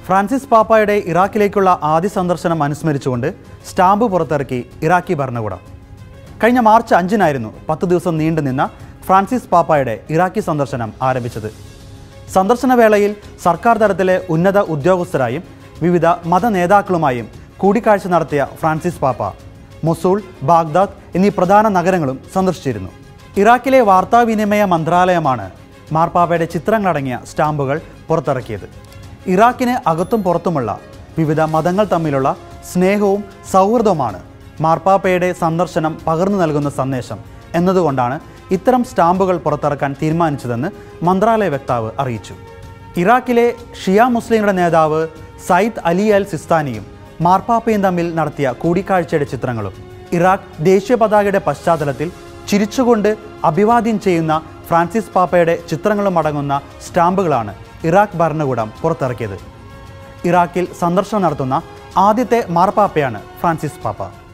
Francis പാപ്പായുടെ ഇറാഖിലേക്കുള്ള ആദ്യ സന്ദർശനം അനുസ്മരിച്ചുകൊണ്ട് stamp പുറത്തിറക്കി ഇറാഖി ഭരണകൂടം കഴിഞ്ഞ മാർച്ച് അഞ്ചിനായിരുന്നു പത്ത് ദിവസം നീണ്ടുനിന്ന ഫ്രാൻസിസ് പാപ്പായുടെ ഇറാഖി സന്ദർശനം ആരംഭിച്ചത് സന്ദർശന വേളയിൽ സർക്കാർ തലത്തിലെ ഉന്നത ഉദ്യോഗസ്ഥരായും വിവിധ മത നേതാക്കളുമായും കൂടിക്കാഴ്ച നടത്തിയ ഫ്രാൻസിസ് പാപ്പ മൊസൂൾ ബാഗ്ദാദ് എന്നീ പ്രധാന നഗരങ്ങളും സന്ദർശിച്ചിരുന്നു ഇറാഖിലെ വാർത്താവിനിമയ മന്ത്രാലയമാണ് മാർപ്പാപ്പയുടെ ചിത്രങ്ങളടങ്ങിയ സ്റ്റാമ്പുകൾ പുറത്തിറക്കിയത് ഇറാഖിന് അകത്തും പുറത്തുമുള്ള വിവിധ മതങ്ങൾ തമ്മിലുള്ള സ്നേഹവും സൗഹൃദവുമാണ് മാർപ്പാപ്പയുടെ സന്ദർശനം പകർന്നു നൽകുന്ന സന്ദേശം എന്നതുകൊണ്ടാണ് ഇത്തരം സ്റ്റാമ്പുകൾ പുറത്തിറക്കാൻ തീരുമാനിച്ചതെന്ന് മന്ത്രാലയ വക്താവ് അറിയിച്ചു ഇറാഖിലെ ഷിയ മുസ്ലിങ്ങളുടെ നേതാവ് സയ്യിദ് അലി അൽ സിസ്താനിയും മാർപ്പാപ്പയും തമ്മിൽ നടത്തിയ കൂടിക്കാഴ്ചയുടെ ചിത്രങ്ങളും ഇറാഖ് ദേശീയ പതാകയുടെ പശ്ചാത്തലത്തിൽ ചിരിച്ചുകൊണ്ട് അഭിവാദ്യം ചെയ്യുന്ന ഫ്രാൻസിസ് പാപ്പയുടെ ചിത്രങ്ങളും അടങ്ങുന്ന സ്റ്റാമ്പുകളാണ് ഇറാഖ് ഭരണകൂടം പുറത്തിറക്കിയത് ഇറാഖിൽ സന്ദർശനം നടത്തുന്ന ആദ്യത്തെ മാർപ്പാപ്പയാണ് ഫ്രാൻസിസ് പാപ്പ